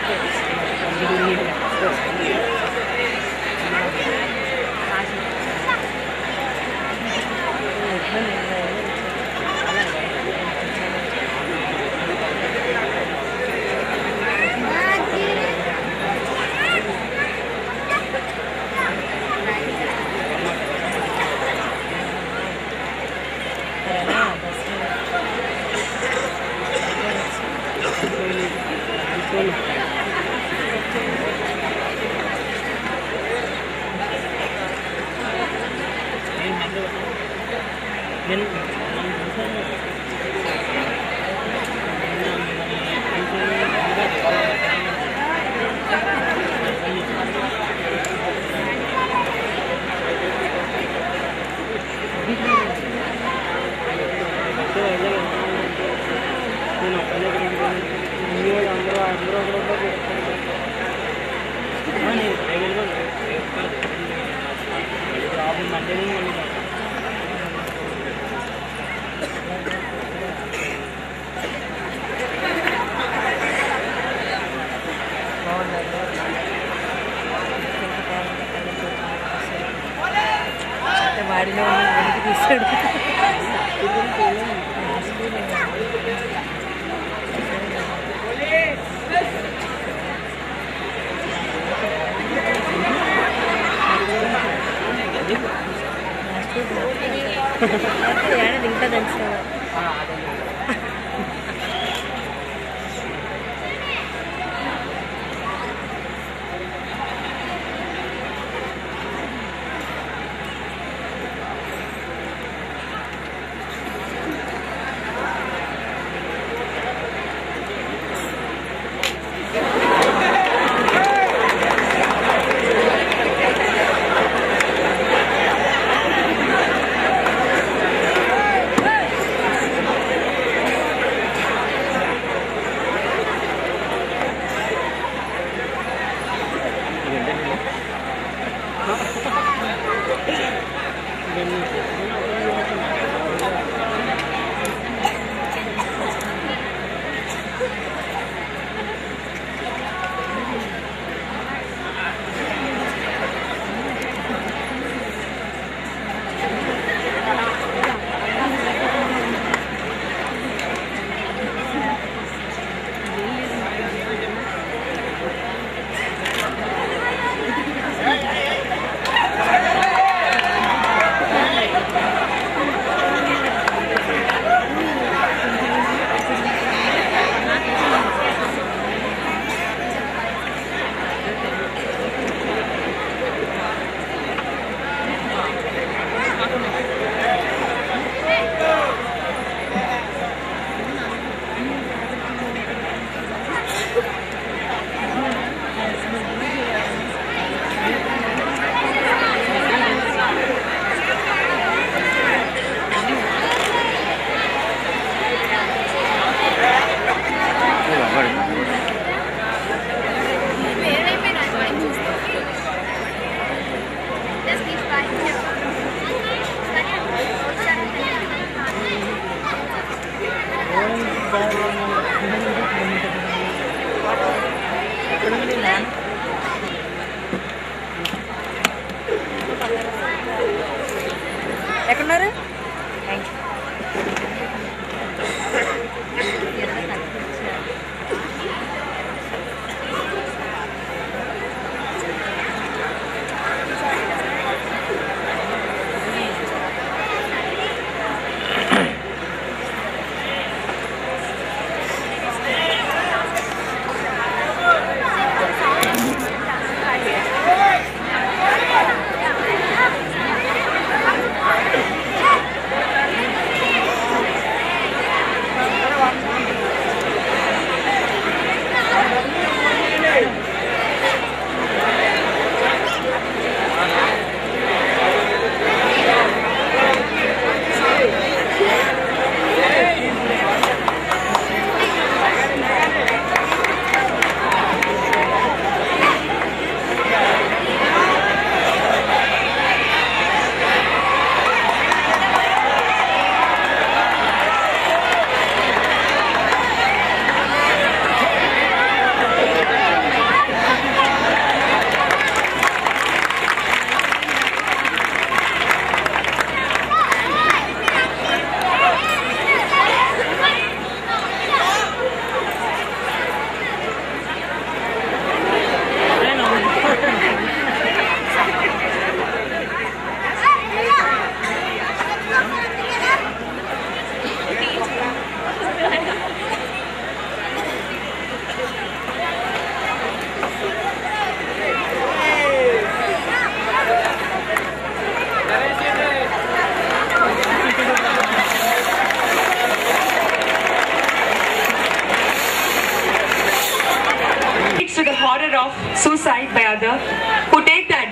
వాడిలో వెనక్కి తీసాడు ఏడాది ఇంకా దంచాడు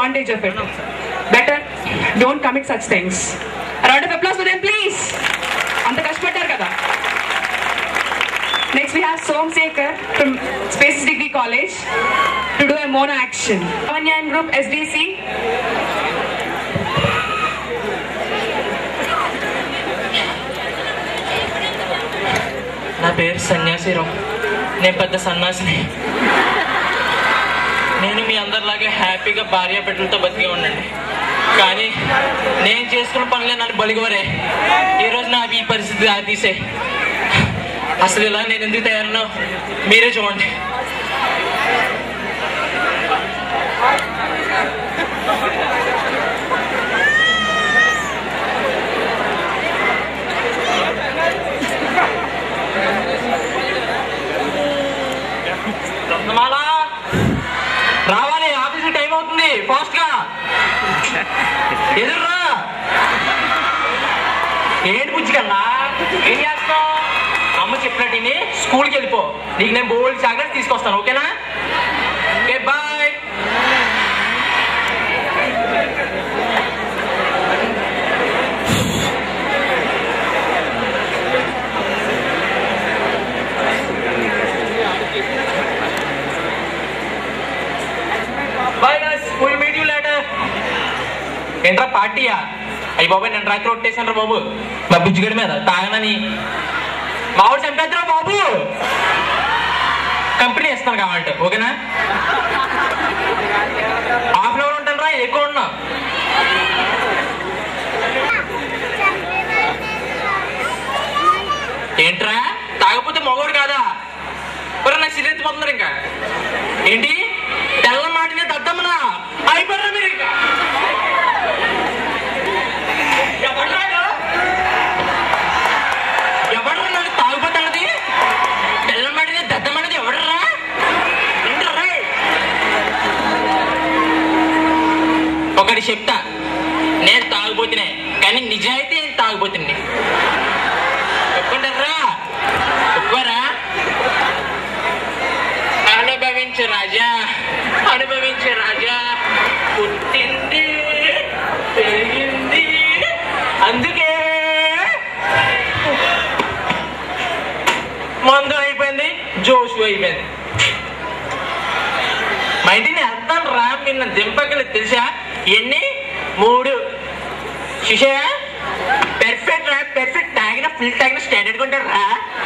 advantage of it. Better don't commit such things. A round of applause for them, please. అంత కష్టపడ్డారు కదా next we have Som Sekar from Space Degree College to do a mono action. Avanyan Group SDC. నా పేరు సన్యాసిరావు నేను పెద్ద సన్యాసిని నేను మీ అందరిలాగే హ్యాపీగా భార్య బిడ్డలతో బతికే ఉండండి కానీ నేను చేసుకున్న పనులే నన్ను బలిగోరే ఈరోజు నాకు ఈ పరిస్థితి తీసే అసలు ఇలా నేను ఎందుకు తయారునో మీరే చూడండి రత్నమాల రావాలి ఆఫీస్ టైం అవుతుంది ఫాస్ట్ గా ఎదుర్రా ఏంటి బుజ్జికల్లా ఏం చేస్తావు అమ్మ చెప్పినట్టు విని స్కూల్కి వెళ్ళిపో నీకు నేను బోల్డ్ జాగ్రత్త తీసుకొస్తాను ఓకేనా okay bye bye guys will meet you later ఏంట్రా పార్టీయా అయ్యి బాబాయ్ నన్ను రాత్రి కొట్టేశాను బాబు మా బుజ్జిగడి మీద తాగనని మావాడు చంపేద్దరా బాబు కంపెనీ ఇస్తాను కావాలంటే ఓకేనా హాఫ్ అన్ అవర్ ఉంటాను రా ఎక్కువ ఉన్నా ఏంట్రా తాగపోతే మగోడు కాదా మరి నాకు సిరెత్తి పోతున్నారు ఇంకా ఏంటి తెల్ల మాటనే దద్దమ్మనా అయిపోయారా మీరు ఇంకా ఎవడ్రా ఇది? ఎవడ్రా నన్ను తాగుపోతున్నది తెల్ల మాటనే దద్దమ్మన్నది ఎవడరా ఏంట్రా రేయ్? ఒకటి చెప్తా నేను తాగుపోతున్నా కానీ నిజాయితీ నేను తాగుపోతుంది ఒప్పుకుంటారా ఒప్పుకోరా అనుభవించు రాజా అనుభవించు రాజా పుట్టింది పెరిగింది అందుకే మందు అయిపోయింది జోషు అయిపోయింది మా ఇంటిని వెళ్తాను రా నిన్న దింపగలి తెలుసా ఎన్ని మూడు శిషా పెర్ఫెక్ట్ రా పెర్ఫెక్ట్ తాగిన ఫుల్ తాగిన స్టాండర్డ్ ఉంటారు రా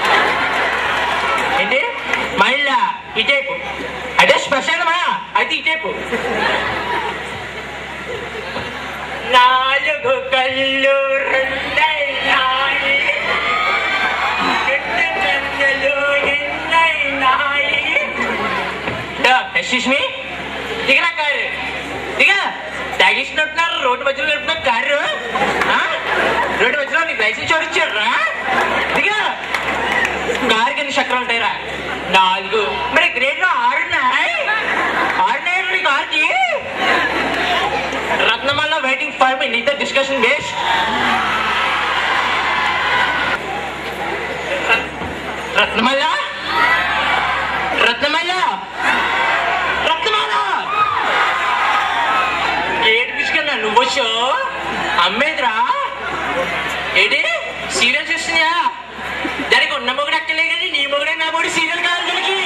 ఏంటి మళ్ళా ఇటేపు అదే శ్మశానమా అయితే ఇటేపు నాలుగు కళ్ళు రెండైనాయి రెండు కన్నులు ఎన్నైనాయి ఎక్స్క్యూస్ మీ దిగరా కారు దిగ తాగిస్తున్నారు రోడ్డు మధ్యలో నడుపుతున్న కారు ఆ? రోడ్డు మధ్యలో నీకు లైసెన్స్ చూడించాడు రా దిగ కారుకి ఎన్ని చక్రాలు ఉంటాయిరా నాలుగు మరి గ్రేడ్ లో ఆరున్నాయి ఆరున్నాయి నీ కార్కి రత్నమల్ల వెయిటింగ్ ఫర్ మీ నీతో డిస్కషన్ బేస్ రత్నమల్ల రత్నమల్ల రత్నమాల ఏడు పిసుకన్నా నువ్వు వచ్చో అమ్మేదిరా ఏంటి సీరియల్ చూస్తున్నాయా దానికి ఉన్న మొగుడు అక్కలే కానీ నీ మొగుడే నా మొగుడు సీరియల్ కాదు దానికి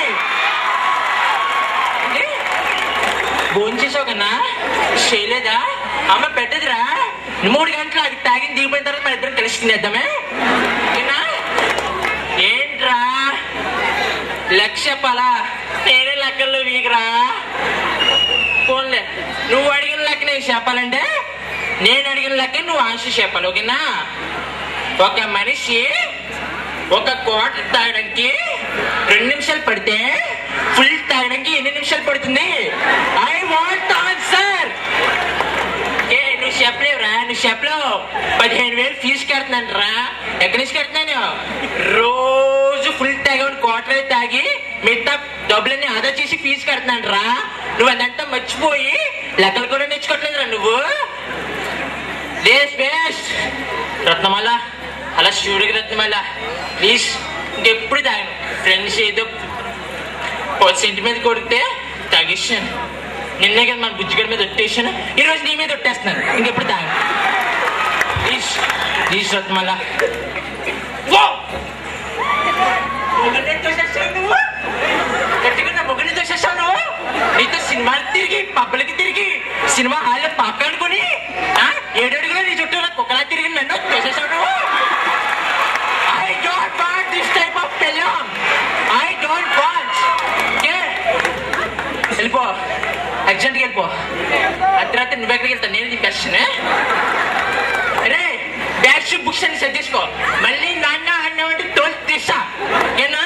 భోంచేసావు కన్నా చేయలేదా అమ్మ పెట్టదురా మూడు గంటలు అది తాగిన దిగిపోయిన తర్వాత మన ఇద్దరం కలిసి తినేద్దామే ఓకేనా ఏంట్రా లక్ష పలా నేనే లెక్కల్లో వీగరా ఫోన్లే నువ్వు అడిగిన లెక్క నేను చెప్పాలంటే నేను అడిగిన లెక్క నువ్వు ఆన్సర్ చెప్పాలి ఓకేనా ఒక మనిషి ఒక కోట తాగడానికి రెండు నిమిషాలు పడితే ఫుల్ తాగడానికి ఎన్ని నిమిషాలు పడుతుంది ఐ వాంట్ ఆన్సర్ ఏ నువ్వు చెప్పలేవురా నువ్వు చెప్పలేవు పదిహేను వేలు ఫీజు కడుతున్నాను ఎక్కడి నుంచి కడుతున్నాను రోజు ఫుల్ తాగని క్వార్టర్ తాగి మిగతా డబ్బులన్నీ ఆదా చేసి ఫీజు కడుతున్నాను రా నువ్వు అదంతా మర్చిపోయి లెక్కలు కూడా నేర్చుకోవట్లేదురా నువ్వు దేశ్ బెస్ట్ రత్నమాల అలా శివుడికి రత్నమాల ప్లీజ్ ఇంకెప్పుడు తాగను ఫ్రెండ్స్ ఏదో సెంటి మీద కొడితే తగ్గిస్తాను నిన్నే కదా మన బుజ్జిగడి మీద ఒట్టేసాను ఈ రోజు నీ మీద ఒట్టేస్తున్నాను ఇంకెప్పుడు తాగు ఈష్ ఈష్ రత్మల వో మొగుడిని తోసేసావు నువ్వు గట్టిగా నా మొగుడిని తోసేసావు నువ్వు నీతో సినిమాలు తిరిగి పబ్బలకి తిరిగి సినిమా హాల్లో పాప అనుకుని ఆ? ఏడు అడుగులో నీ చుట్టూ ఇలా కుక్కలా తిరిగి నన్ను తోసేసావు నువ్వు I don't want this type of film. I don't want. Okay? వెళ్ళిపో అర్జెంట్గా వెళ్ళిపో అర్ధరాత్రి నువ్వు ఎక్కడికి వెళ్తాను నేను దింపేస్తాను అరే బ్యాగ్స్ బుక్స్ అన్ని సర్దేసుకో మళ్ళీ నాన్న అన్నవంటి తోలు తీసా ఓకేనా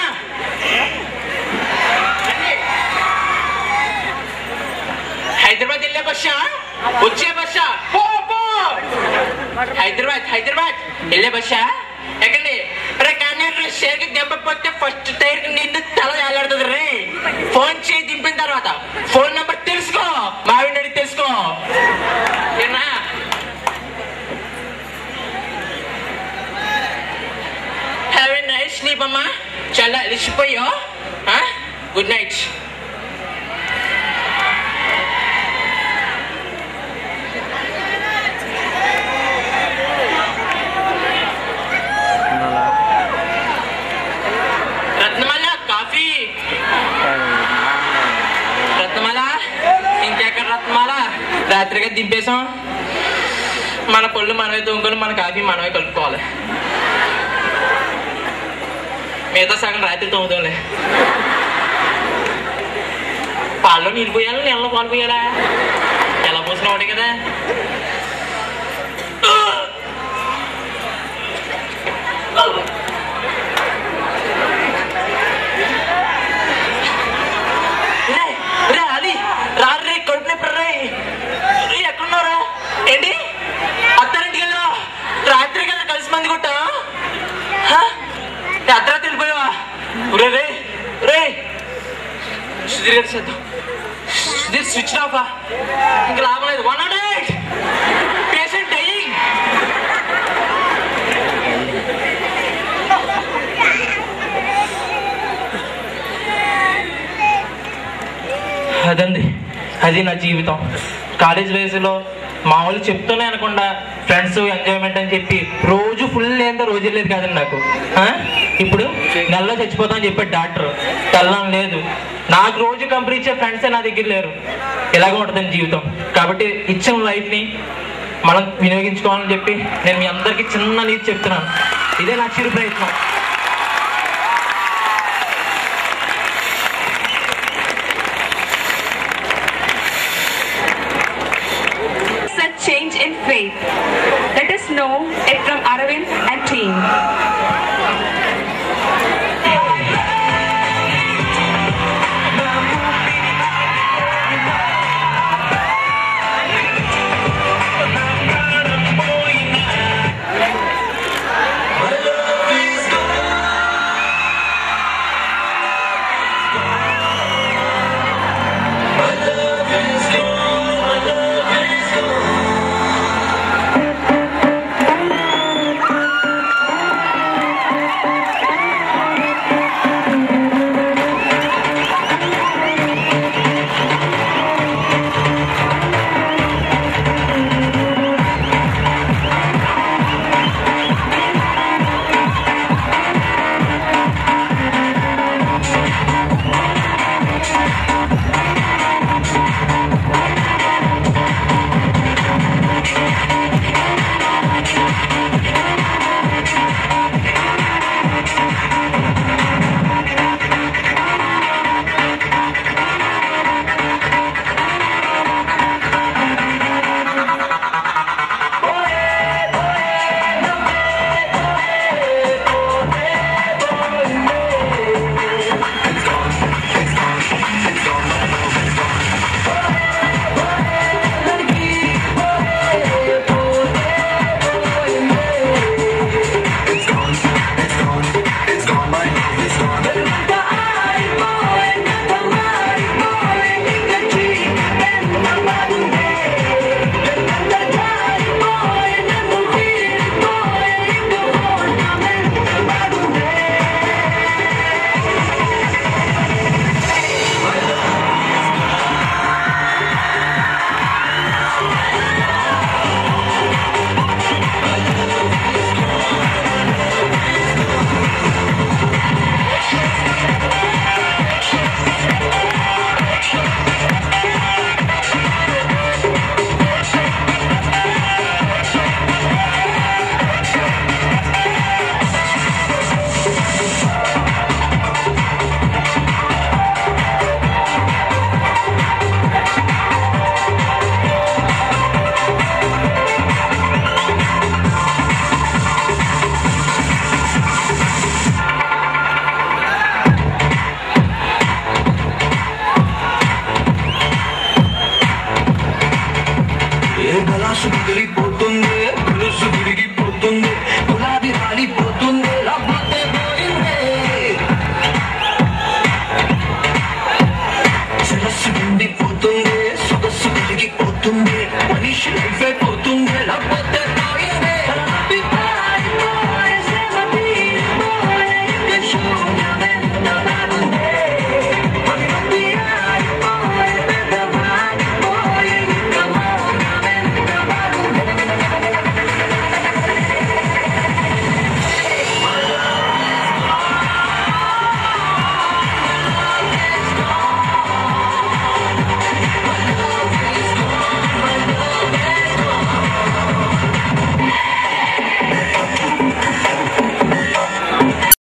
రండి. హైదరాబాద్ వెళ్ళే బస్సా వచ్చే బస్సా పో పో హైదరాబాద్ హైదరాబాద్ వెళ్ళే బస్సా ఎక్కండి రే కానీ షేర్కి దెబ్బ పోతే ఫస్ట్ టైర్ నిన్ను తల వేలాడుతుంది రే ఫోన్ చేయి దింపిన తర్వాత ఫోన్ నంబర్ తెలుసుకో మావిని అడిగి తెలుసుకో ఏనా హ్యావ్ ఎ నైట్ స్లీప్ అమ్మా చాలా అలిసిపోయో good night Ratnamala coffee Ratnamala ఇంకెక్కడ రత్నమాల రాత్రిగా దింపేశాం మన పళ్ళు మనమే దొంగలు మన కాఫీ మనమే కలుపుకోవాలి మిగతా సగం రాత్రి తోముదాంలే పాల్లో నీళ్ళు పోయాలా నీళ్ళలో పాలు పోయాలా ఎలా పోసిన ఒకటి కదా రే రే అది రా రే కడుపు నొప్పి రే రే ఎక్కడున్నారా ఏంటి అత్తారింటికి వెళ్ళా రాత్రి కదా కలిసి మంది కొట్టా హ? ఏ అర్ధరాత్రి వెళ్ళిపోయావా రే రే రే సుధీర్ గారి చేద్దాం సుధీర్ స్విచ్ ఆఫ్ ఇంకా లాభం లేదు one nought eight patient dying అదండి అది నా జీవితం కాలేజ్ వయసులో మామూలు చెప్తూనే అనకుండా ఫ్రెండ్స్ ఎంజాయ్మెంట్ అని చెప్పి రోజు ఫుల్ ఏందో రోజు లేదు కదండి నాకు ఆ? ఇప్పుడు నెలలో చచ్చిపోతాం అని చెప్పాడు డాక్టర్ తెల్లం లేదు నాకు రోజు కంపెనీ ఇచ్చే ఫ్రెండ్సే నా దగ్గర లేరు ఇలాగ ఉంటుంది జీవితం కాబట్టి ఇచ్చిన లైఫ్ని మనం వినియోగించుకోవాలని చెప్పి నేను మీ అందరికీ చిన్న నీతి చెప్తున్నాను ఇదే నా చిరు ప్రయత్నం such change in faith. Let us know it from Aravind and team. Love మనసు కుదిరిపోతుంది మనసు విరిగిపోతుంది గులాబీ రాలిపోతుంది రవ్వతే పోయింది శిరస్సు నిండిపోతుంది సొగస్సు పెరిగిపోతుంది మనిషి లైఫ్